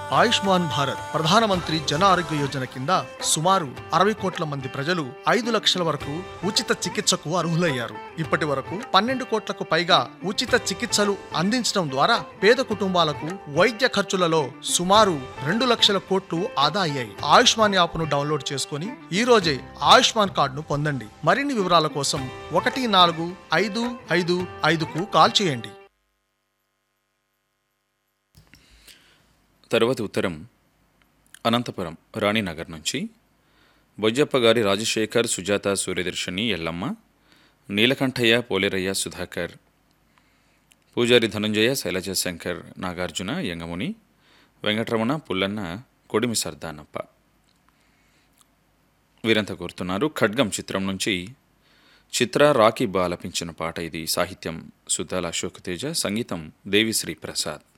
ఆయుష్మాన్ భారత్ ప్రధానమంత్రి జన ఆరోగ్య యోజన కింద సుమారు అరవై కోట్ల మంది ప్రజలు ఐదు లక్షల వరకు ఉచిత చికిత్సకు అర్హులయ్యారు ఇప్పటి వరకు పన్నెండు కోట్లకు పైగా ఉచిత చికిత్సలు అందించడం ద్వారా పేద కుటుంబాలకు వైద్య ఖర్చులలో సుమారు రెండు లక్షల కోట్లు ఆదా అయ్యాయి ఆయుష్మాన్ యాప్ను డౌన్లోడ్ చేసుకుని ఈ రోజే ఆయుష్మాన్ కార్డును పొందండి మరిన్ని వివరాల కోసం ఒకటి నాలుగు ఐదు ఐదు ఐదుకు కాల్ చేయండి తరువాతి ఉత్తరం అనంతపురం రాణినగర్ నుంచి బొజ్జప్ప గారి రాజశేఖర్ సుజాత సూర్యదర్శిని ఎల్లమ్మ నీలకంఠయ్య పోలేరయ్య సుధాకర్ పూజారి ధనుంజయ శైలజ శంకర్ నాగార్జున యంగముని వెంకటరమణ పుల్లన్న కొడిమి సర్దానప్ప వీరంతా కోరుతున్నారు ఖడ్గం చిత్రం నుంచి చిత్ర రాకీ బా ఆలపించిన పాట ఇది సాహిత్యం సుద్దాల అశోక్ తేజ సంగీతం దేవిశ్రీ ప్రసాద్